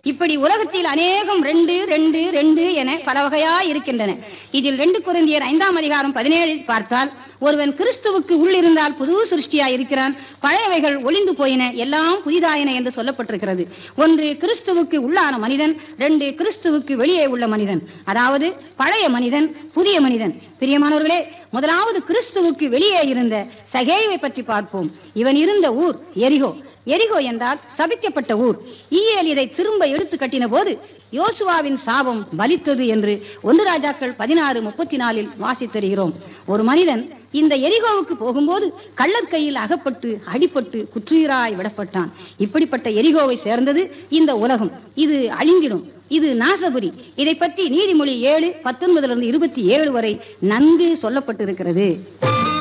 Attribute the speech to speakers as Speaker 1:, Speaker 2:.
Speaker 1: இப்படி உலகத்தில் அநேகம் ரெண்டு ரெண்டு ரெண்டு என பல வகையா இருக்கின்றன இதில் ரெண்டு குருந்தியர் ஐந்தாம் அதிகாரம் பதினேழில் பார்த்தால் ஒருவன் கிறிஸ்துவுக்கு உள்ளிருந்தால் புது சிருஷ்டியாய் இருக்கிறான் பழையவைகள் ஒளிந்து போயின எல்லாம் புதிதாயின என்று சொல்லப்பட்டிருக்கிறது ஒன்று கிறிஸ்துவுக்கு உள்ளான மனிதன் ரெண்டு கிறிஸ்துவுக்கு வெளியே உள்ள மனிதன் அதாவது பழைய மனிதன் புதிய மனிதன் பிரியமானவர்களே முதலாவது கிறிஸ்துவுக்கு வெளியே இருந்த சகேவை பற்றி பார்ப்போம் இவன் இருந்த ஊர் எரிகோ எரிகோ என்றால் சபிக்கப்பட்ட ஊர் ஈயேல் இதை திரும்ப எடுத்து கட்டின போது யோசுவாவின் சாபம் பலித்தது என்று ஒன்று ராஜாக்கள் பதினாறு முப்பத்தி நாலில் வாசித்தருகிறோம் ஒரு மனிதன் இந்த எரிகோவுக்கு போகும்போது கள்ளர் கையில் அகப்பட்டு அடிபட்டு குற்றுயிராய் விடப்பட்டான் இப்படிப்பட்ட எரிகோவை சேர்ந்தது இந்த உலகம் இது அழிந்திடும் இது நாசபுரி இதை பற்றி நீதிமொழி ஏழு பத்தொன்பதுல இருந்து இருபத்தி ஏழு வரை நன்கு சொல்லப்பட்டிருக்கிறது